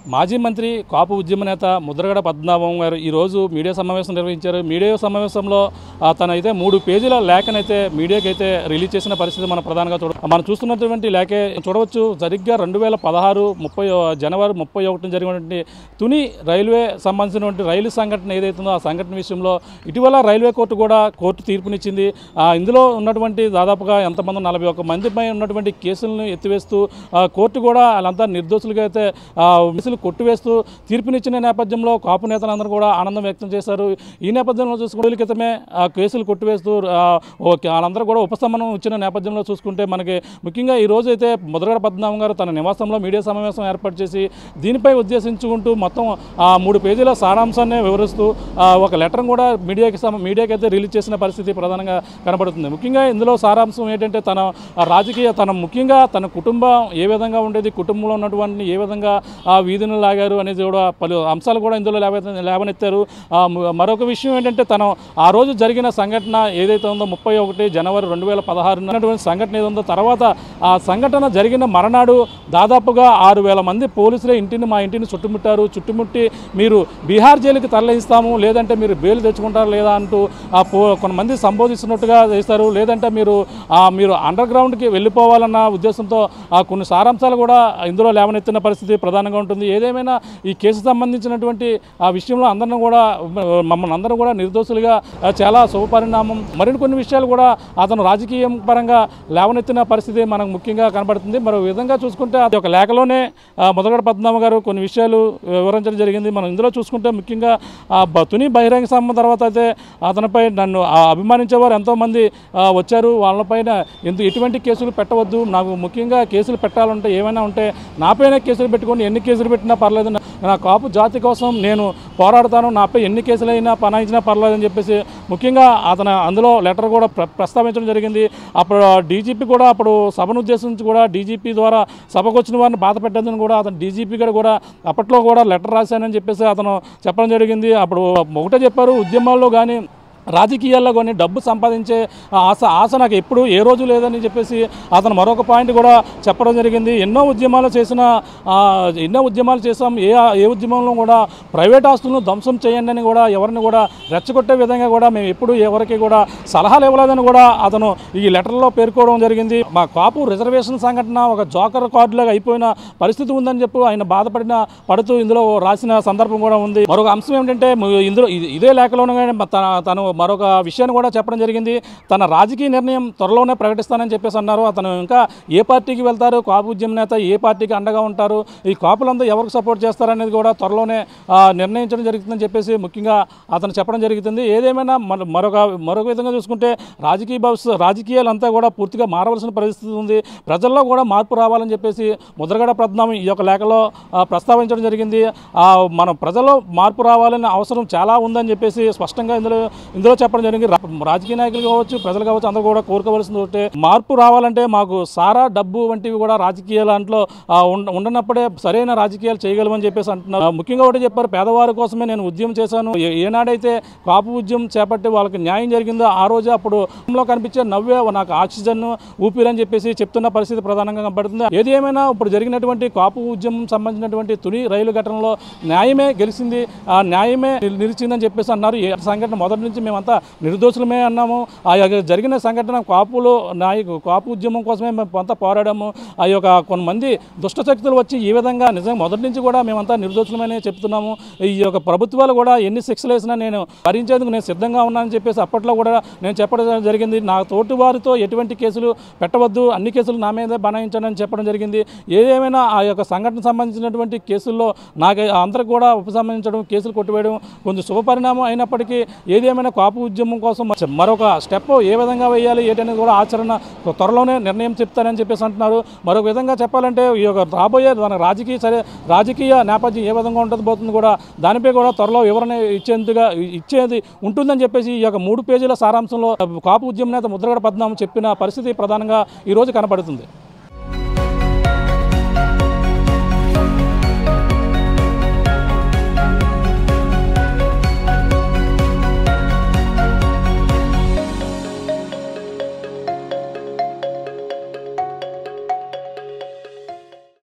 మాజీ మంత్రి కాపు ఉద్యమ నేత ముద్రగడ పద్మనాభం గారు ఈరోజు మీడియా సమావేశం నిర్వహించారు మీడియా సమావేశంలో ఆ, తనైతే మూడు పేజీల లేఖనైతే మీడియాకి అయితే రిలీజ్ చేసిన పరిస్థితి మనం ప్రధానంగా చూడ మనం చూస్తున్నటువంటి లేఖే చూడవచ్చు సరిగ్గా రెండు వేల పదహారు ముప్పై జనవరి ముప్పై ఒకటిన జరిగినటువంటి తుని రైల్వే సంబంధించినటువంటి రైలు సంఘటన ఏదైతుందో ఆ సంఘటన విషయంలో ఇటీవల రైల్వే కోర్టు కూడా కోర్టు తీర్పునిచ్చింది ఆ, ఇందులో ఉన్నటువంటి దాదాపుగా ఎంతమంది నలభై ఒక్క మందిపై ఉన్నటువంటి కేసులను ఎత్తివేస్తూ ఆ, కోర్టు కూడా వాళ్ళంతా నిర్దోషులుగా అయితే ఆ, కేసులు కొట్టివేస్తూ తీర్పునిచ్చిన నేపథ్యంలో కాపు నేతలందరూ కూడా ఆనందం వ్యక్తం చేశారు ఈ నేపథ్యంలో చూసుకుంటే రోజుల క్రితమే ఆ కేసులు కొట్టివేస్తూ ఆ, ఓకే వాళ్ళందరూ కూడా ఉపశమనం ఇచ్చిన నేపథ్యంలో చూసుకుంటే మనకి ముఖ్యంగా ఈ రోజు అయితే ముద్రగడ పద్మనాభం గారు తన నివాసంలో మీడియా సమావేశం ఏర్పాటు చేసి దీనిపై ఉద్దేశించుకుంటూ మొత్తం ఆ మూడు పేజీల సారాంశాన్ని వివరిస్తూ ఆ, ఒక లెటర్ కూడా మీడియాకి సమ మీడియాకి అయితే రిలీజ్ చేసిన పరిస్థితి ప్రధానంగా కనబడుతుంది ముఖ్యంగా ఇందులో సారాంశం ఏంటంటే తన ఆ, రాజకీయ తన ముఖ్యంగా తన కుటుంబం ఏ విధంగా ఉండేది కుటుంబంలో ఉన్నటువంటి ఏ విధంగా ఆ వీధిని లాగారు అనేది కూడా పలు అంశాలు కూడా ఇందులో లేవ లేవనెత్తారు ఆ, మ- మరొక విషయం ఏంటంటే తను ఆ రోజు జరిగిన సంఘటన ఏదైతే ఉందో ముప్పై ఒకటి జనవరి రెండు వేల పదహారునటువంటి సంఘటన ఏదో ఉందో తర్వాత ఆ సంఘటన జరిగిన మరణాడు దాదాపుగా ఆరు వేల మంది పోలీసులే ఇంటిని మా ఇంటిని చుట్టుముట్టారు చుట్టుముట్టి మీరు బీహార్ జైలుకి తరలిస్తాము లేదంటే మీరు బెయిల్ తెచ్చుకుంటారు లేదా అంటూ ఆ పో కొంతమంది సంబోధిస్తున్నట్టుగా చేస్తారు లేదంటే మీరు ఆ, మీరు అండర్ గ్రౌండ్కి వెళ్ళిపోవాలన్న ఉద్దేశంతో ఆ కొన్ని సారాంశాలు కూడా ఇందులో లేవనెత్తిన పరిస్థితి ప్రధానంగా ఉంటుంది ఏదేమైనా ఈ కేసు సంబంధించినటువంటి ఆ విషయంలో అందరిని కూడా మమ్మల్ని అందరూ కూడా నిర్దోషులుగా ఆ, చాలా శుభపరిణామం మరిన్ని కొన్ని విషయాలు కూడా అతను రాజకీయం పరంగా లేవనెత్తిన పరిస్థితి మనకు ముఖ్యంగా కనబడుతుంది మరో విధంగా చూసుకుంటే అది ఒక లేఖలోనే ఆ, మొదగడ పద్మనాభ గారు కొన్ని విషయాలు వివరించడం జరిగింది మనం ఇందులో చూసుకుంటే ముఖ్యంగా ఆ బ- తుని బహిరంగ సమ్మ తర్వాత అయితే అతనిపై నన్ను ఆ, అభిమానించేవారు ఎంతోమంది ఆ, వచ్చారు వాళ్ళపైన ఎందు ఎటువంటి కేసులు పెట్టవద్దు నాకు ముఖ్యంగా కేసులు పెట్టాలంటే ఏమైనా ఉంటే నాపైన కేసులు పెట్టుకొని ఎన్ని కేసులు పెట్టినా పర్లేదు నా- నా కాపు జాతి కోసం నేను పోరాడతాను నాపై ఎన్ని కేసులైనా పనాయించినా పర్లేదని చెప్పేసి ముఖ్యంగా అతను అందులో లెటర్ కూడా ప్ర ప్రస్తావించడం జరిగింది అప్పుడు డీజీపీ కూడా అప్పుడు సభను ఉద్దేశించి కూడా డీజీపీ ద్వారా సభకు వచ్చిన వారిని బాధ పెట్టద్దని కూడా అతను డీజీపీ గారు కూడా అప్పట్లో కూడా లెటర్ రాశానని చెప్పేసి అతను చెప్పడం జరిగింది అప్పుడు ఒకటే చెప్పారు ఉద్యమాల్లో కానీ రాజకీయాల్లో కొన్ని డబ్బు సంపాదించే ఆశ ఆశ నాకు ఎప్పుడు ఏ రోజు లేదని చెప్పేసి అతను మరొక పాయింట్ కూడా చెప్పడం జరిగింది ఎన్నో ఉద్యమాలు చేసిన ఆ, ఎన్నో ఉద్యమాలు చేసాం ఏ ఏ ఉద్యమంలో కూడా ప్రైవేట్ ఆస్తులను ధ్వంసం చేయండి అని కూడా ఎవరిని కూడా రెచ్చగొట్టే విధంగా కూడా మేము ఎప్పుడు ఎవరికి కూడా సలహాలు ఇవ్వలేదని కూడా అతను ఈ లెటర్లో పేర్కోవడం జరిగింది మా కాపు రిజర్వేషన్ సంఘటన ఒక జోకర్ కార్డులాగా అయిపోయిన పరిస్థితి ఉందని చెప్పి ఆయన బాధపడిన పడుతూ ఇందులో రాసిన సందర్భం కూడా ఉంది మరొక అంశం ఏంటంటే ము- ఇందులో ఇది- ఇదే లేఖలోనే తన తను మరొక విషయాన్ని కూడా చెప్పడం జరిగింది తన రాజకీయ నిర్ణయం త్వరలోనే ప్రకటిస్తానని చెప్పేసి అన్నారు అతను ఇంకా ఏ పార్టీకి వెళ్తారు కాపు ఉద్యమ నేత ఏ పార్టీకి అండగా ఉంటారు ఈ కాపులంతా ఎవరికి సపోర్ట్ చేస్తారనేది కూడా త్వరలోనే ఆ, నిర్ణయించడం జరుగుతుందని చెప్పేసి ముఖ్యంగా అతను చెప్పడం జరుగుతుంది ఏదేమైనా మన- మరొక మరొక విధంగా చూసుకుంటే రాజకీయ భవిష్యత్ రాజకీయాలంతా కూడా పూర్తిగా మారవలసిన పరిస్థితి ఉంది ప్రజల్లో కూడా మార్పు రావాలని చెప్పేసి ముద్రగడ పద్మనాభం ఈ యొక్క లేఖలో ఆ, ప్రస్తావించడం జరిగింది ఆ, మన ప్రజల్లో మార్పు రావాలనే అవసరం చాలా ఉందని చెప్పేసి స్పష్టంగా ఇందులో ఇందులో చెప్పడం జరిగింది రా- రాజకీయ నాయకులు కావచ్చు ప్రజలు కావచ్చు అందరూ కూడా కోరుకోవాల్సింది ఒకటే మార్పు రావాలంటే మాకు సారా డబ్బు వంటివి కూడా రాజకీయ దాంట్లో ఆ, ఉండ ఉండనప్పుడే సరైన రాజకీయాలు చేయగలమని చెప్పేసి అంటున్నారు ఆ, ముఖ్యంగా ఒకటి చెప్పారు పేదవారి కోసమే నేను ఉద్యమం చేశాను ఏ- ఏనాడైతే కాపు ఉద్యమం చేపట్టి వాళ్ళకి న్యాయం జరిగిందో ఆ రోజే అప్పుడు లో కనిపించే నవ్వే నాకు ఆక్సిజన్ ఊపిరి అని చెప్పేసి చెప్తున్న పరిస్థితి ప్రధానంగా కనబడుతుంది ఏది ఏమైనా ఇప్పుడు జరిగినటువంటి కాపు ఉద్యమం సంబంధించినటువంటి తుని రైలు ఘటనలో న్యాయమే గెలిచింది ఆ న్యాయమే నిల్- నిలిచిందని చెప్పేసి అన్నారు ఈ సంఘటన మొదటి నుంచి మేమంతా నిర్దోషులమే అన్నాము ఆ యొక్క జరిగిన సంఘటన కాపులో నాయకు కాపు ఉద్యమం కోసమే మేము అంతా పోరాడాము ఆ యొక్క కొంతమంది దుష్ట శక్తులు వచ్చి ఈ విధంగా నిజంగా మొదటి నుంచి కూడా మేమంతా నిర్దోషులమనే చెప్తున్నాము ఈ యొక్క ప్రభుత్వాలు కూడా ఎన్ని శిక్షలు వేసినా నేను భరించేందుకు నేను సిద్ధంగా ఉన్నానని చెప్పేసి అప్పట్లో కూడా నేను చెప్పడం జరిగింది నా తోటి వారితో ఎటువంటి కేసులు పెట్టవద్దు అన్ని కేసులు నా మీదే బనాయించండి చెప్పడం జరిగింది ఏదేమైనా ఆ యొక్క సంఘటన సంబంధించినటువంటి కేసుల్లో నాకు అందరికి కూడా ఉపసంహరించడం కేసులు కొట్టివేయడం కొంచెం శుభపరిణామం అయినప్పటికీ ఏదేమైనా కాపు ఉద్యమం కోసం మరొక స్టెప్ ఏ విధంగా వేయాలి ఏంటనేది కూడా ఆచరణ త్వరలోనే నిర్ణయం చెప్తానని చెప్పేసి అంటున్నారు మరొక విధంగా చెప్పాలంటే ఈ యొక్క రాబోయే మన రాజకీయ సరే రాజకీయ నేపథ్యం ఏ విధంగా ఉంటుంది పోతుంది కూడా దానిపై కూడా త్వరలో వివరణ ఇచ్చేందుగా ఇచ్చేది ఉంటుందని చెప్పేసి ఈ యొక్క మూడు పేజీల సారాంశంలో కాపు ఉద్యమ నేత ముద్రగడ పద్మనాభం చెప్పిన పరిస్థితి ప్రధానంగా ఈరోజు కనపడుతుంది